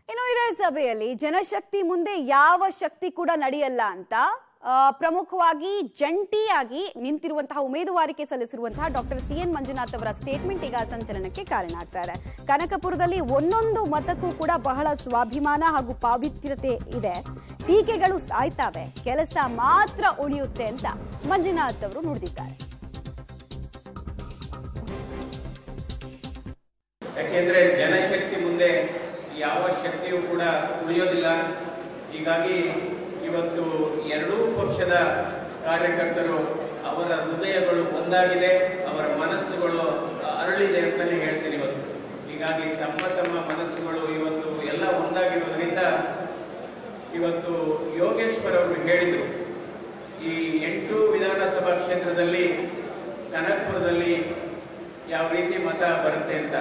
ಇನ್ನು ಇದೇ ಸಭೆಯಲ್ಲಿ ಜನಶಕ್ತಿ ಮುಂದೆ ಯಾವ ಶಕ್ತಿ ಕೂಡ ನಡೆಯಲ್ಲ ಅಂತ ಆ, ಪ್ರಮುಖವಾಗಿ ಜಂಟಿಯಾಗಿ ನಿಂತಿರುವಂತಹ ಉಮೇದುವಾರಿಕೆ ಸಲ್ಲಿಸಿರುವಂತಹ ಡಾಕ್ಟರ್ ಸಿ ಎನ್ ಮಂಜುನಾಥ್ ಅವರ ಸ್ಟೇಟ್ಮೆಂಟ್ ಈಗ ಸಂಚಲನಕ್ಕೆ ಕಾರಣ ಆಗ್ತಾ ಇದೆ ಕನಕಪುರದಲ್ಲಿ ಒಂದೊಂದು ಮತಕ್ಕೂ ಕೂಡ ಬಹಳ ಸ್ವಾಭಿಮಾನ ಹಾಗೂ ಪಾವಿತ್ರ್ಯತೆ ಇದೆ ಟೀಕೆಗಳು ಸಾಯ್ತಾವೆ ಕೆಲಸ ಮಾತ್ರ ಉಳಿಯುತ್ತೆ ಅಂತ ಮಂಜುನಾಥ್ ಅವರು ನುಡಿದಿದ್ದಾರೆ ಯಾಕೆಂದ್ರೆ ಜನಶಕ್ತಿ ಮುಂದೆ ಯಾವ ಶಕ್ತಿಯೂ ಕೂಡ ಉಳಿಯೋದಿಲ್ಲ ಹೀಗಾಗಿ ಇವತ್ತು ಎರಡೂ ಪಕ್ಷದ ಕಾರ್ಯಕರ್ತರು ಅವರ ಹೃದಯಗಳು ಒಂದಾಗಿದೆ ಅವರ ಮನಸ್ಸುಗಳು ಅರಳಿದೆ ಅಂತಲೇ ಹೇಳ್ತೀನಿ ಇವತ್ತು ಹೀಗಾಗಿ ತಮ್ಮ ತಮ್ಮ ಮನಸ್ಸುಗಳು ಇವತ್ತು ಎಲ್ಲ ಒಂದಾಗಿರೋದ್ರಿಂದ ಇವತ್ತು ಯೋಗೇಶ್ವರ್ ಅವರು ಹೇಳಿದರು ಈ ಎಂಟು ವಿಧಾನಸಭಾ ಕ್ಷೇತ್ರದಲ್ಲಿ ಕನಕಪುರದಲ್ಲಿ ಯಾವ ರೀತಿ ಮತ ಬರುತ್ತೆ ಅಂತ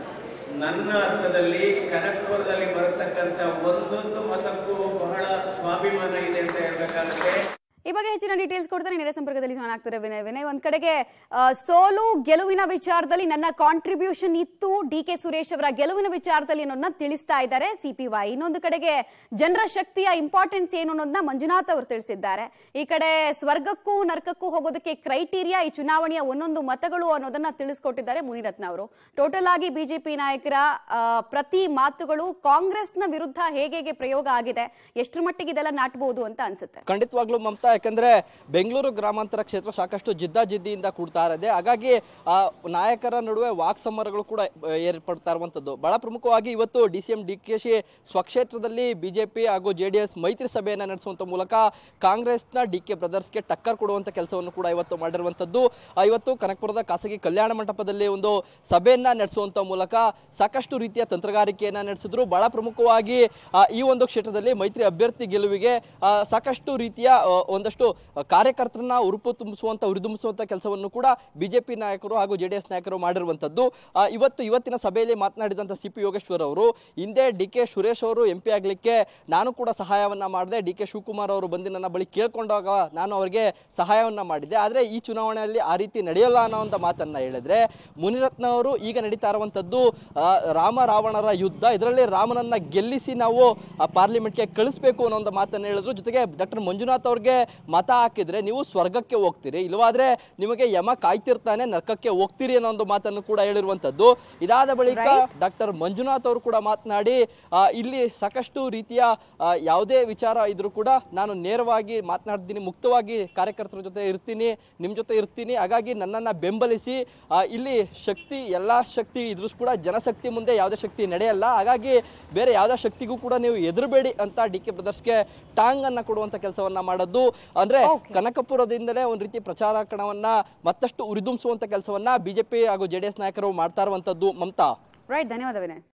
ನನ್ನ ಅರ್ಥದಲ್ಲಿ ಕನಕಪುರದಲ್ಲಿ ಬರತಕ್ಕಂಥ ಒಂದೊಂದು ಮತಕ್ಕೂ ಬಹಳ ಸ್ವಾಭಿಮಾನ ಇದೆ ಅಂತ ಹೇಳ್ಬೇಕಾಗುತ್ತೆ ಈ ಬಗ್ಗೆ ಹೆಚ್ಚಿನ ಡೀಟೇಲ್ಸ್ ಕೊಡ್ತಾರೆ ನೇರ ಸಂಪರ್ಕದಲ್ಲಿ ಜಾಯ್ನ್ ಆಗ್ತಾರೆ ವಿನಯ್ ವಿನಯ್ ಒಂದ್ ಕಡೆಗೆ ಆ, ಸೋಲು ಗೆಲುವಿನ ವಿಚಾರದಲ್ಲಿ ನನ್ನ ಕಾಂಟ್ರಿಬ್ಯೂಷನ್ ಇತ್ತು ಡಿ ಕೆ ಸುರೇಶ್ ಅವರ ಗೆಲುವಿನ ವಿಚಾರದಲ್ಲಿ ಅನ್ನೋದನ್ನ ತಿಳಿಸ್ತಾ ಇದ್ದಾರೆ ಸಿ ಪಿ ವೈ ಇನ್ನೊಂದು ಕಡೆಗೆ ಜನರ ಶಕ್ತಿಯ ಇಂಪಾರ್ಟೆನ್ಸ್ ಏನು ಅನ್ನೋದನ್ನ ಮಂಜುನಾಥ್ ಅವರು ತಿಳಿಸಿದ್ದಾರೆ ಈ ಕಡೆ ಸ್ವರ್ಗಕ್ಕೂ ನರ್ಕಕ್ಕೂ ಹೋಗೋದಕ್ಕೆ ಕ್ರೈಟೀರಿಯಾ ಈ ಚುನಾವಣೆಯ ಒಂದೊಂದು ಮತಗಳು ಅನ್ನೋದನ್ನ ತಿಳಿಸ್ಕೊಟ್ಟಿದ್ದಾರೆ ಮುನಿರತ್ನ ಅವರು ಟೋಟಲ್ ಆಗಿ ಬಿಜೆಪಿ ನಾಯಕರ ಆ, ಪ್ರತಿ ಮಾತುಗಳು ಕಾಂಗ್ರೆಸ್ನ ವಿರುದ್ಧ ಹೇಗೆ ಹೇಗೆ ಪ್ರಯೋಗ ಆಗಿದೆ ಎಷ್ಟರ ಮಟ್ಟಿಗೆ ಇದೆಲ್ಲ ನಾಟಬಹುದು ಅಂತ ಅನ್ಸುತ್ತೆ ಖಂಡಿತವಾಗ್ಲೂ ಮಮತಾ ಯಾಕಂದ್ರೆ ಬೆಂಗಳೂರು ಗ್ರಾಮಾಂತರ ಕ್ಷೇತ್ರ ಸಾಕಷ್ಟು ಜಿದ್ದಾಜಿದ್ದಿಯಿಂದ ಕೂಡ್ತಾ ಇದೆ ಹಾಗಾಗಿ ಆ ನಾಯಕರ ನಡುವೆ ವಾಕ್ ಸಮರಗಳು ಕೂಡ ಆ, ಏರ್ಪಡ್ತಾ ಇರುವಂತದ್ದು ಬಹಳ ಪ್ರಮುಖವಾಗಿ ಇವತ್ತು D C M D K ಶಿ ಸ್ವಕ್ಷೇತ್ರದಲ್ಲಿ ಬಿಜೆಪಿ ಹಾಗೂ ಜೆ ಡಿ ಎಸ್ ಮೈತ್ರಿ ಸಭೆಯನ್ನ ನಡೆಸುವಂತ ಮೂಲಕ ಕಾಂಗ್ರೆಸ್ನ ಡಿ ಕೆ ಬ್ರದರ್ಸ್ಗೆ ಟಕ್ಕರ್ ಕೊಡುವಂತ ಕೆಲಸವನ್ನು ಕೂಡ ಇವತ್ತು ಮಾಡಿರುವಂತದ್ದು ಆ, ಇವತ್ತು ಕನಕಪುರದ ಖಾಸಗಿ ಕಲ್ಯಾಣ ಮಂಟಪದಲ್ಲಿ ಒಂದು ಸಭೆಯನ್ನ ನಡೆಸುವಂತ ಮೂಲಕ ಸಾಕಷ್ಟು ರೀತಿಯ ತಂತ್ರಗಾರಿಕೆಯನ್ನ ನಡೆಸಿದ್ರು ಬಹಳ ಪ್ರಮುಖವಾಗಿ ಆ, ಈ ಒಂದು ಕ್ಷೇತ್ರದಲ್ಲಿ ಮೈತ್ರಿ ಅಭ್ಯರ್ಥಿ ಗೆಲುವಿಗೆ ಆ, ಸಾಕಷ್ಟು ರೀತಿಯ ಆ, ಒಂದಷ್ಟು ಕಾರ್ಯಕರ್ತರನ್ನ ಉರುಪು ತುಂಬಿಸುವಂತ ಉರಿದುಂಬಿಸುವಂತ ಕೆಲಸವನ್ನು ಕೂಡ ಬಿಜೆಪಿ ನಾಯಕರು ಹಾಗೂ ಜೆ ಡಿ ಎಸ್ ನಾಯಕರು ಮಾಡಿರುವಂತದ್ದು ಆ, ಇವತ್ತು ಇವತ್ತಿನ ಸಭೆಯಲ್ಲಿ ಮಾತನಾಡಿದಂತ ಸಿ ಪಿ ಯೋಗೇಶ್ವರ್ ಅವರು ಹಿಂದೆ ಡಿ ಕೆ ಸುರೇಶ್ ಅವರು ಎಂ ಪಿ ಆಗ್ಲಿಕ್ಕೆ ನಾನು ಕೂಡ ಸಹಾಯವನ್ನ ಮಾಡಿದೆ ಡಿ ಕೆ ಶಿವಕುಮಾರ್ ಅವರು ಬಂದು ನನ್ನ ಬಳಿ ಕೇಳ್ಕೊಂಡಾಗ ನಾನು ಅವರಿಗೆ ಸಹಾಯವನ್ನ ಮಾಡಿದ್ದೆ ಆದ್ರೆ ಈ ಚುನಾವಣೆಯಲ್ಲಿ ಆ ರೀತಿ ನಡೆಯಲ್ಲ ಅನ್ನೋ ಒಂದು ಮಾತನ್ನ ಹೇಳಿದ್ರೆ ಮುನಿರತ್ನ ಅವರು ಈಗ ನಡೀತಾ ಇರುವಂತದ್ದು ಆ, ರಾಮ ರಾವಣರ ಯುದ್ಧ ಇದರಲ್ಲಿ ರಾಮನನ್ನ ಗೆಲ್ಲಿಸಿ ನಾವು ಆ ಪಾರ್ಲಿಮೆಂಟ್ಗೆ ಕಳಿಸ್ಬೇಕು ಅನ್ನೋ ಒಂದು ಮಾತನ್ನ ಹೇಳಿದ್ರು ಜೊತೆಗೆ ಡಾಕ್ಟರ್ ಮಂಜುನಾಥ್ ಅವ್ರಿಗೆ ಮತ ಹಾಕಿದ್ರೆ ನೀವು ಸ್ವರ್ಗಕ್ಕೆ ಹೋಗ್ತೀರಿ ಇಲ್ಲವಾದ್ರೆ ನಿಮಗೆ ಯಮ ಕಾಯ್ತಿರ್ತಾನೆ ನರ್ಕಕ್ಕೆ ಹೋಗ್ತೀರಿ ಅನ್ನೋ ಒಂದು ಮಾತನ್ನು ಕೂಡ ಹೇಳಿರುವಂತದ್ದು ಇದಾದ ಬಳಿಕ ಡಾಕ್ಟರ್ ಮಂಜುನಾಥ್ ಅವರು ಕೂಡ ಮಾತನಾಡಿ ಆ, ಇಲ್ಲಿ ಸಾಕಷ್ಟು ರೀತಿಯ ಆ, ಯಾವುದೇ ವಿಚಾರ ಇದ್ರೂ ಕೂಡ ನಾನು ನೇರವಾಗಿ ಮಾತನಾಡ್ತೀನಿ ಮುಕ್ತವಾಗಿ ಕಾರ್ಯಕರ್ತರ ಜೊತೆ ಇರ್ತೀನಿ ನಿಮ್ಮ ಜೊತೆ ಇರ್ತೀನಿ ಹಾಗಾಗಿ ನನ್ನನ್ನು ಬೆಂಬಲಿಸಿ ಆ, ಇಲ್ಲಿ ಶಕ್ತಿ ಎಲ್ಲ ಶಕ್ತಿ ಇದ್ರೂ ಕೂಡ ಜನಶಕ್ತಿ ಮುಂದೆ ಯಾವುದೇ ಶಕ್ತಿ ನಡೆಯಲ್ಲ ಹಾಗಾಗಿ ಬೇರೆ ಯಾವುದೇ ಶಕ್ತಿಗೂ ಕೂಡ ನೀವು ಎದುರಬೇಡಿ ಅಂತ ಡಿ ಕೆ ಬ್ರದರ್ಸ್ಗೆ ಟಾಂಗ್ ಅನ್ನ ಕೊಡುವಂತ ಕೆಲಸವನ್ನ ಮಾಡೋದು ಅಂದ್ರೆ Okay. ಕನಕಪುರದಿಂದಲೇ ಒಂದು ರೀತಿ ಪ್ರಚಾರ ಕಣವನ್ನ ಮತ್ತಷ್ಟು ಉರಿದುಂಬಿಸುವಂತ ಕೆಲಸವನ್ನ ಬಿಜೆಪಿ ಹಾಗೂ ಜೆ ಡಿ ಎಸ್ ನಾಯಕರು ಮಾಡ್ತಾ ಇರುವಂತದ್ದು ಮಮತಾ ರೈಟ್ ಧನ್ಯವಾದ ವಿನಯ್